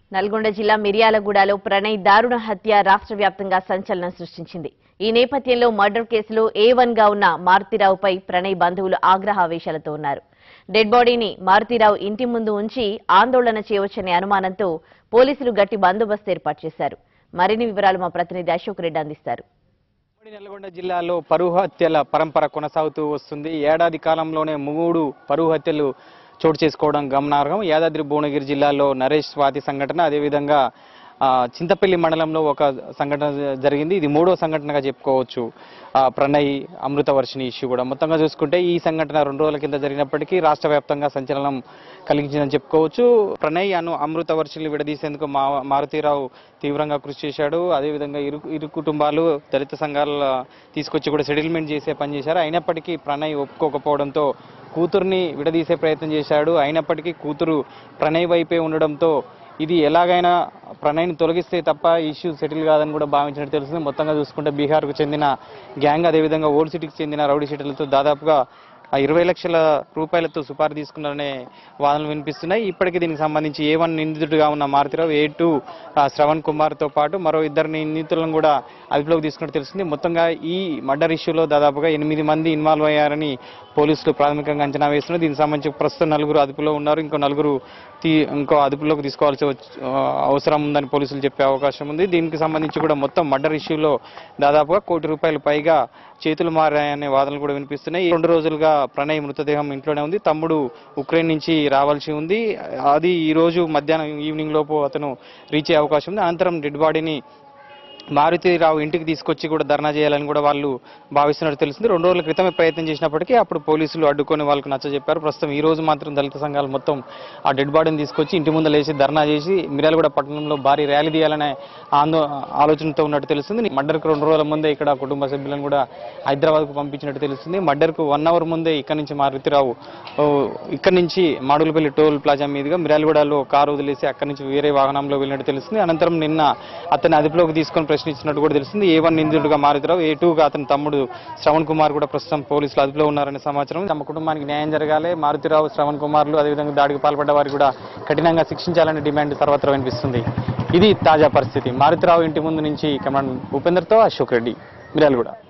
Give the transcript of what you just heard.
నల్గొండ జిల్లా మిర్యాలగూడలో ప్రణయ్ దారుణ హత్య రాష్ట్ర వ్యాప్తంగా సంచలనం సృష్టించింది ఈ నేపథ్యంలో మర్డర్ కేసులో ఏ వన్ గా ఉన్న మారుతిరావుపై ప్రణయ్ బంధువులు ఆగ్రహావేశాలతో ఉన్నారు డెడ్ బాడీని మారుతిరావు ఇంటి ముందు ఉంచి ఆందోళన చేయవచ్చనే అనుమానంతో పోలీసులు గట్టి బందోబస్తు ఏర్పాటు చేశారు మరిన్ని వివరాలు మా ప్రతినిధి అశోక్ రెడ్డి అందిస్తారు ఉమ్మడి నల్గొండ జిల్లాలో పరువు హత్యల పరంపర కొనసాగుతూ వస్తుంది ఏడాది కాలంలోనే మూడు పరువు హత్యలు చోటు చేసుకోవడం గమనార్హం యాదాద్రి భువనగిరి జిల్లాలో నరేష్ స్వాతి సంఘటన అదేవిధంగా ఆ, చింతపల్లి మండలంలో ఒక సంఘటన జరిగింది ఇది మూడో సంఘటనగా చెప్పుకోవచ్చు ఆ, ప్రణయ్ అమృతవర్షిణి ఇష్యూ కూడా మొత్తంగా చూసుకుంటే ఈ సంఘటన రెండు రోజుల కింద జరిగినప్పటికీ రాష్ట్ర వ్యాప్తంగా సంచలనం కలిగించిందని చెప్పుకోవచ్చు ప్రణయ్ అను అమృతవర్షిని విడదీసేందుకు మా మారుతీరావు తీవ్రంగా కృషి చేశాడు అదేవిధంగా ఇరు ఇరు కుటుంబాలు దళిత సంఘాల తీసుకొచ్చి కూడా సెటిల్మెంట్ చేసే పని చేశారు అయినప్పటికీ ప్రణయ్ ఒప్పుకోకపోవడంతో కూతుర్ని విడదీసే ప్రయత్నం చేశాడు అయినప్పటికీ కూతురు ప్రణయ్ వైపే ఉండడంతో ఇది ఎలాగైనా ప్రణయ్ని తొలగిస్తే తప్ప ఇష్యూ సెటిల్ కాదని కూడా భావించినట్టు తెలుస్తుంది మొత్తంగా చూసుకుంటే బీహార్కు చెందిన గ్యాంగ్ అదేవిధంగా ఓల్డ్ సిటీకి చెందిన రౌడీ షీటర్లతో దాదాపుగా ఆ ఇరవై లక్షల రూపాయలతో సుపారీ తీసుకున్నారనే వాదనలు వినిపిస్తున్నాయి ఇప్పటికీ దీనికి సంబంధించి ఏ వన్ నిందితుడిగా ఉన్న మారుతిరావు ఏ టూ శ్రవణ్ కుమార్తో పాటు మరో ఇద్దరు నిందితులను కూడా అదుపులోకి తీసుకున్నట్టు తెలుస్తుంది మొత్తంగా ఈ మర్డర్ ఇష్యూలో దాదాపుగా ఎనిమిది మంది ఇన్వాల్వ్ అయ్యారని పోలీసులు ప్రాథమికంగా అంచనా వేస్తున్నారు దీనికి సంబంధించి ప్రస్తుతం నలుగురు అదుపులో ఉన్నారు ఇంకో నలుగురు తీ ఇంకో అదుపులోకి తీసుకోవాల్సి వచ్చి- ఆ, అవసరం ఉందని పోలీసులు చెప్పే అవకాశం ఉంది దీనికి సంబంధించి కూడా మొత్తం మర్డర్ ఇష్యూలో దాదాపుగా కోటి రూపాయలు పైగా చేతులు మారాయనే వాదనలు కూడా వినిపిస్తున్నాయి ఈ రెండు రోజులుగా ప్రణయ్ మృతదేహం ఇంట్లోనే ఉంది తమ్ముడు ఉక్రెయిన్ నుంచి రావాల్సి ఉంది అది ఈ రోజు మధ్యాహ్నం ఈవినింగ్ లోపు అతను రీచ్ అయ్యే అవకాశం ఉంది అనంతరం డెడ్ బాడీని మారుతిరావు ఇంటికి తీసుకొచ్చి కూడా ధర్నా చేయాలని కూడా వాళ్ళు భావిస్తున్నట్టు తెలిసింది రెండు రోజుల క్రితమే ప్రయత్నం చేసినప్పటికీ అప్పుడు పోలీసులు అడ్డుకొని వాళ్ళకు నచ్చజెప్పారు ప్రస్తుతం ఈ రోజు మాత్రం దళిత సంఘాలు మొత్తం ఆ డెడ్ బాడీని తీసుకొచ్చి ఇంటి ముందు లేచి ధర్నా చేసి మిర్యాలగూడ పట్టణంలో భారీ ర్యాలీ తీయాలనే ఆందో ఆలోచనతో ఉన్నట్టు తెలుస్తుంది మర్డర్కు రెండు రోజుల ముందే ఇక్కడ కుటుంబ సభ్యులను కూడా హైదరాబాద్కు పంపించినట్టు తెలుస్తుంది మర్డర్కు వన్ అవర్ ముందే ఇక్కడ నుంచి మారుతిరావు ఓ, ఇక్కడ నుంచి మాడుగులపల్లి టోల్ ప్లాజా మీదుగా మిర్యాలగూడలో కారు వదిలేసి అక్కడి నుంచి వేరే వాహనంలో వెళ్ళినట్టు తెలుస్తుంది అనంతరం నిన్న అతన్ని అదుపులోకి తీసుకొని ప్రశ్నించినట్టు కూడా తెలుస్తుంది ఏ వన్ నిందితుడుగా మారుతిరావు ఏ టూగా అతని తమ్ముడు శ్రవణ్ కుమార్ కూడా ప్రస్తుతం పోలీసులు అదుపులో ఉన్నారనే సమాచారం తమ కుటుంబానికి న్యాయం జరగాలి మారుతిరావు శ్రవణ్ కుమార్లు అదేవిధంగా దాడికి పాల్పడ్డ వారికి కూడా కఠినంగా శిక్షించాలనే డిమాండ్ సర్వత్రా వినిపిస్తుంది ఇది తాజా పరిస్థితి మారుతిరావు ఇంటి ముందు నుంచి కమాండ్ ఉపేందర్తో అశోక్ రెడ్డి మిర్యాలగూడ